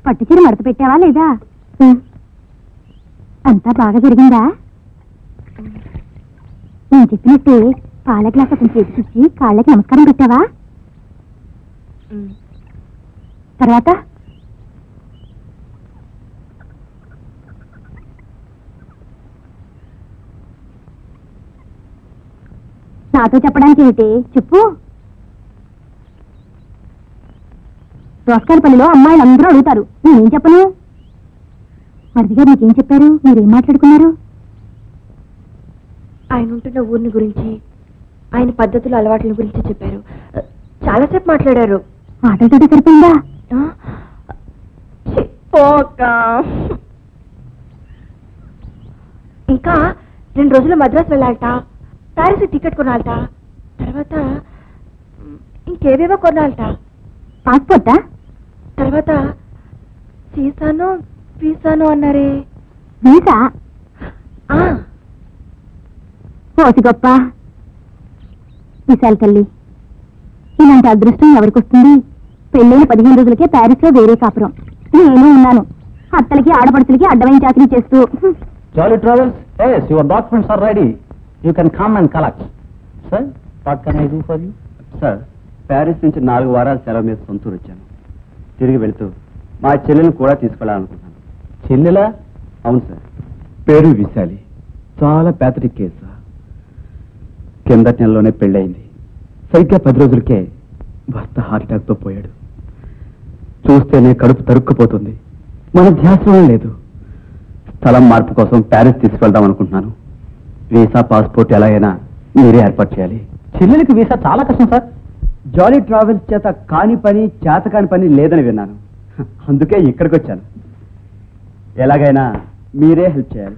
పట్టు చీర మడత పెట్టావా లేదా అంతా బాగా జరిగిందా నేను చెప్పినట్టే పాల గ్లాస్ అతని చేతికిచ్చి కాళ్ళకి నమస్కారం పెట్టావా తర్వాత నాతో చెప్పడానికి ఏంటి చెప్పు దోసకాయలపల్లిలో అమ్మాయిలు అందరూ అడుగుతారు నేనేం చెప్పను మరిది గారు నీకేం చెప్పారు మీరేం మాట్లాడుకున్నారు ఆయన ఉంటున్న ఊరిని గురించి ఆయన పద్ధతులు అలవాట్ల గురించి చెప్పారు చాలాసేపు మాట్లాడారు మాటలతో సరిపోయిందా ఆ? ఛీ, పోక. ఇంకా రెండు రోజులు మద్రాసు వెళ్ళాలట ప్యారిస్ టికెట్ కొనాలట తర్వాత మ్, ఇంకేవేవో కొనాలట పాస్పోర్టా తర్వాత సీసాను పీసాను అన్నారే వీసా ఆ, పోసి గొప్ప విశాల్ తల్లి ఇలాంటి అదృష్టం ఎవరికి వస్తుంది పెళ్ళైన పదిహేను రోజులకే ప్యారిస్ లో వేరే కాపురం నేను ఉన్నాను అత్తలకి ఆడపడుచులకి అడ్డమైన చాకరీ చేస్తూ హ్మ్. Jolly Travels? Yes, your documents are ready. You can come and collect. Sir, what can I do for you? Sir Paris నుంచి నాలుగు వారాల సెలవు మీద సొంతూరు వచ్చాను తిరిగి వెళుతూ మా చెల్లెలను కూడా తీసుకెళ్ళాలనుకుంటున్నాను చెల్లెలా అవును సార్ పేరు విశాలి చాలా పేతటిక్ కేసు కిందటి నెలలోనే పెళ్ళయింది సరిగ్గా పది రోజులకే భర్త హార్ట్ అటాక్తో పోయాడు చూస్తేనే కడుపు తరుక్కుపోతుంది మన ధ్యాసలో లేదు స్థలం మార్పు కోసం ప్యారిస్ తీసుకెళ్దాం అనుకుంటున్నాను వీసా పాస్పోర్ట్ ఎలా అయినా మీరే ఏర్పాటు చేయాలి చెల్లెలకి వీసా చాలా కష్టం సార్ జాలీ ట్రావెల్స్ చేత కాని పని చేత కాని పని లేదని విన్నాను హ, అందుకే ఇక్కడికి వచ్చాను ఎలాగైనా మీరే హెల్ప్ చేయాలి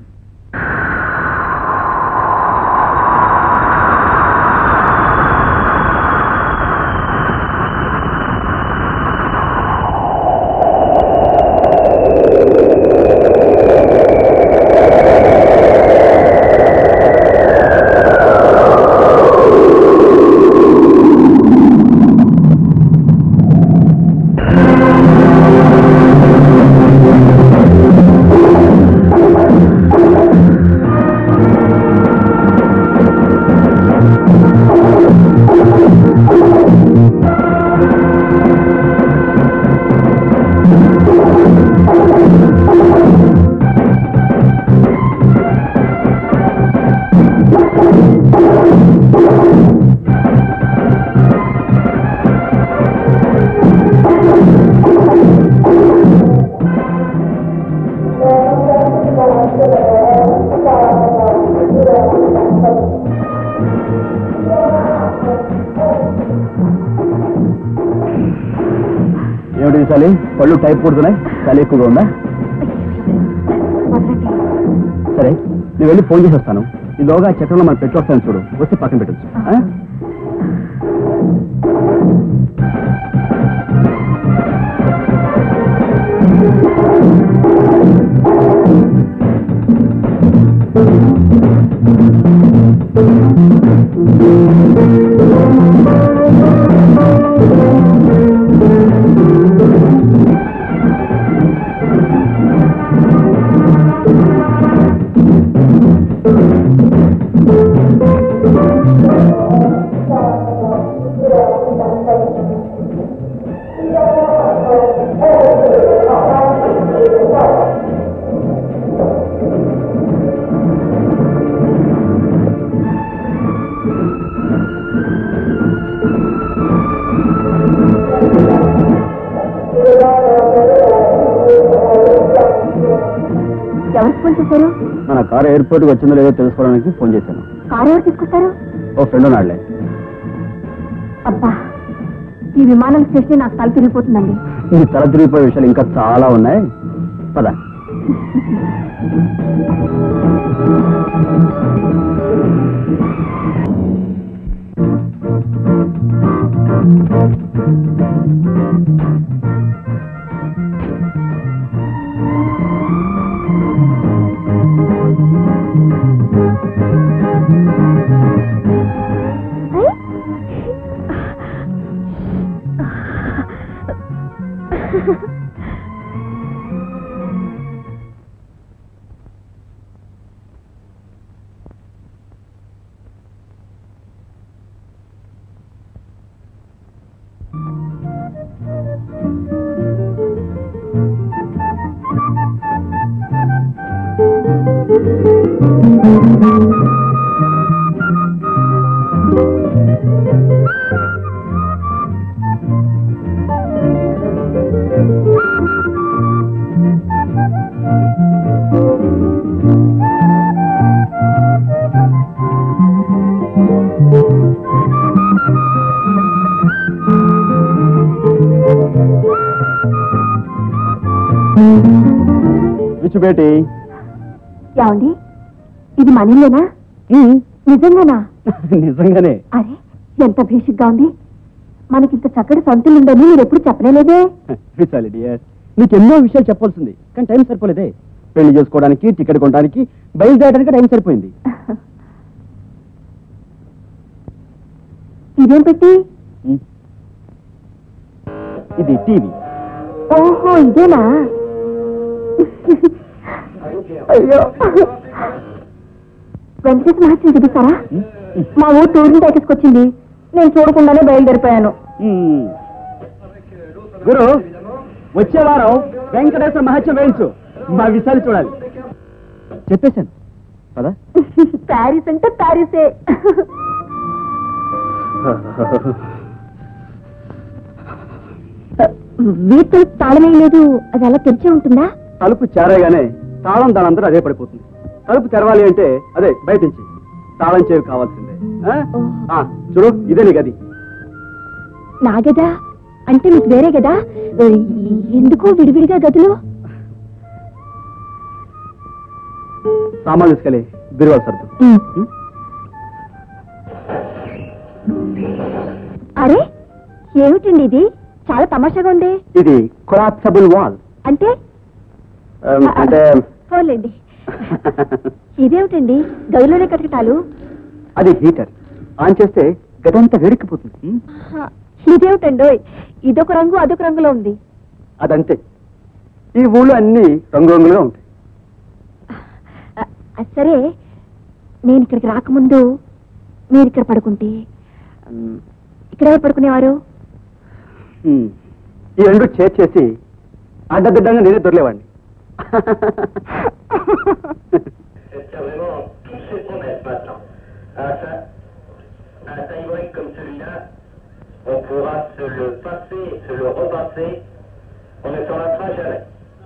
ఏమిటి విశాలి పళ్ళు టైప్ కొడుతున్నాయి చలి ఎక్కువగా ఉందా సరే నేను వెళ్ళి ఫోన్ చేసి వస్తాను ఈలోగా చక్రంలో మనం పెట్టి వస్తాను చూడు వస్తే పక్కన పెట్టచ్చు ఎవరికి ఫోన్ చేశారు మన కారు ఎయిర్పోర్ట్కి వచ్చిందో లేదో తెలుసుకోవడానికి ఫోన్ చేశాను కారు ఎవరు తీసుకొస్తారు ఓ ఫ్రెండ్ నాడులే అబ్బా ఈ విమానం స్టేషన్ నాకు తల తిరిగిపోతుందండి ఈ తల తిరిగిపోయే విషయాలు ఇంకా చాలా ఉన్నాయి పద విచ్చుబేటి ఏమండి ఇది మనీలేనా నిజంగానా నిజంగానే అరే ఎంత భేషిగ్గా ఉంది మనకింత చక్కటి సొంతలుందని మీరు ఎప్పుడు చెప్పలేదే విశాలి డియర్ నీకు ఎన్నో విషయాలు చెప్పాల్సింది కానీ టైం సరిపోలేదే పెళ్లి చేసుకోవడానికి టికెట్ కొనడానికి బయలుదేరడానికి టైం సరిపోయింది ఇదేం పెట్టి ఇది టీవీ ఓహో ఇదేనా అయ్యో వెంకటేశ్ మహత్యం చూపిస్తారా మా ఊరు టూర్ని తీసుకొచ్చింది నేను చూడకుండానే బయలుదేరిపోయాను గురు వచ్చే వారం వెంకటేశ్వర మహత్యం వేయించు మా విశాలి చూడాలి చెప్పేశాను పదా ప్యారిస్ అంటే ప్యారిసే వీటి తాళమే లేదు అది అలా తెరిచే ఉంటుందా తలుపు చేరగానే తాళం దానందరూ అదే పడిపోతుంది తలుపు తెరవాలి అంటే అదే బయట నుంచి తాళం చేవి కావాల్సిందే ఆ? ఆ, చూడు ఇదే నీ గది నా గదా అంటే మీకు వేరే గదా ఎందుకు విడివిడిగా గదులు సామాన్లు తీసుకెళ్ళి బిరువాలు సర్దు ఉం? అరే ఏమిటండి ఇది చాలా తమాషాగా ఉంది ఇది కొలాప్సబుల్ వాల్ అంటే అంటే పోలేండి ఇదేమిటండి గదిలోనే కటకటాలు అది హీటర్ ఆన్ చేస్తే గదంతా వేడెక్కిపోతుంది ఉం? ఆహా, ఇదేమిటండి ఇదొక రంగు అదొక రంగులో ఉంది అదంతే ఈ ఊళ్ళో అన్ని రంగురంగులుగా ఉంటాయి ఆ, ఆ, సరే నేను ఇక్కడికి రాకముందు మీరు ఇక్కడ పడుకుంటే ఉమ్, ఇక్కడ ఎవరు పడుకునేవారు ఉం. ఈ రెండు చేర్చేసి అడ్డదిడ్డంగా నేనే దొరలేవాడిని C'est vraiment toutes ces promesses maintenant. À ça, à un time comme celui-là, on pourra se le passer, se le repasser, on ne s'en lassera jamais.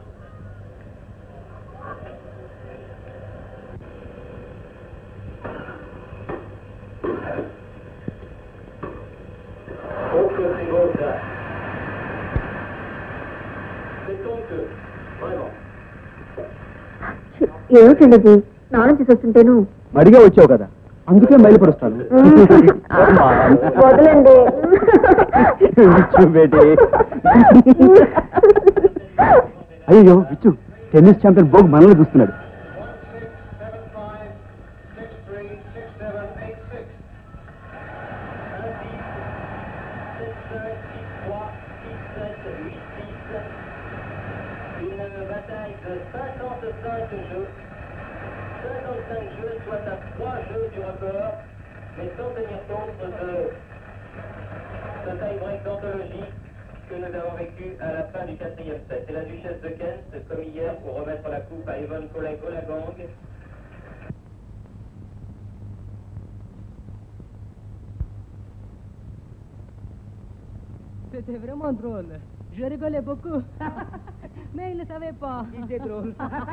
Oh que c'est beau ça. C'est donc, vraiment. ఏమిటండి ఇది స్నానం చేసి వస్తుంటేను మడిగా వచ్చావు కదా అందుకే మైలుపరుస్తాను వదలండి విచ్చు బేటి అయ్యో విచ్చు tennis champion బోగ్ మనల్ని చూస్తున్నాడు Une bataille de 55 jeux. 55 jeux, soit à 3 jeux du record, mais sans tenir compte de ce tie-break d'anthologie que nous avons vécu à la fin du quatrième set. C'est la duchesse de Kent, comme hier, pour remettre la coupe à Yvonne Collet-Golagang. C'était vraiment drôle. Je rigolais beaucoup. Mais il ne savait pas. Il était drôle.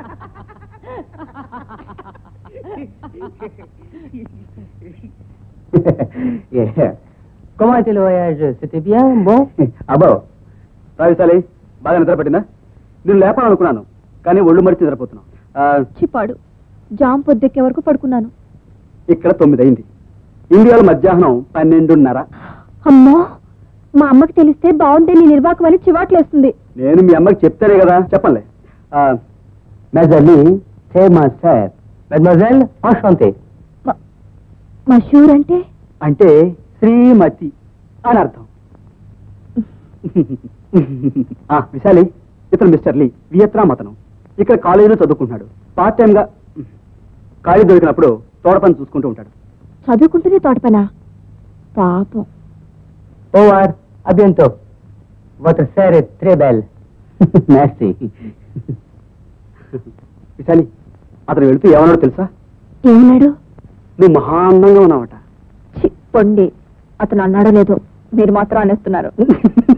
Comment était le voyage C'était bien Bon అబ్బో రావిశాలి బాగా నిద్ర పట్టిందా నేను లేపాలనుకున్నాను కానీ ఒళ్ళు మరిచి నిద్రపోతున్నాను ఆ, చిప్పాడు jam పొద్దెక్కే వరకు పడుకున్నాను ఇక్కడ తొమ్మిది అయింది ఇండియాలో మధ్యాహ్నం పన్నెండున్నర అమ్మో మా అమ్మకి తెలిస్తే బాగుంది నీ నిర్వాకం అని చివాట్లేస్తుంది నేను మీ అమ్మకి చెప్తానే కదా చెప్పండి మెజర్లీ ఫేమస్ సార్ మెడ్మజల్ అశాంతి మషూర్ అంటే అంటే శ్రీమతి అని అర్థం ఆ, విశాలి ఇతను మిస్టర్ లీ వియత్నాం అతను ఇక్కడ కాలేజీలో చదువుకుంటున్నాడు పార్ట్ టైం గా ఖాళీ దొరికినప్పుడు తోట పని చూసుకుంటూ ఉంటాడు చదువుకుంటూనే తోటపనా పాపం Over. À bientôt. Votre sœur est très belle. Merci. Vishali అతను వెళుతూ ఏమన్నాడో తెలుసా ఏమన్నాడు నువ్వు మహా అందంగా ఉన్నావట చి, పొండి అతను అన్నాడో లేదో మీరు మాత్రం అనేస్తున్నారు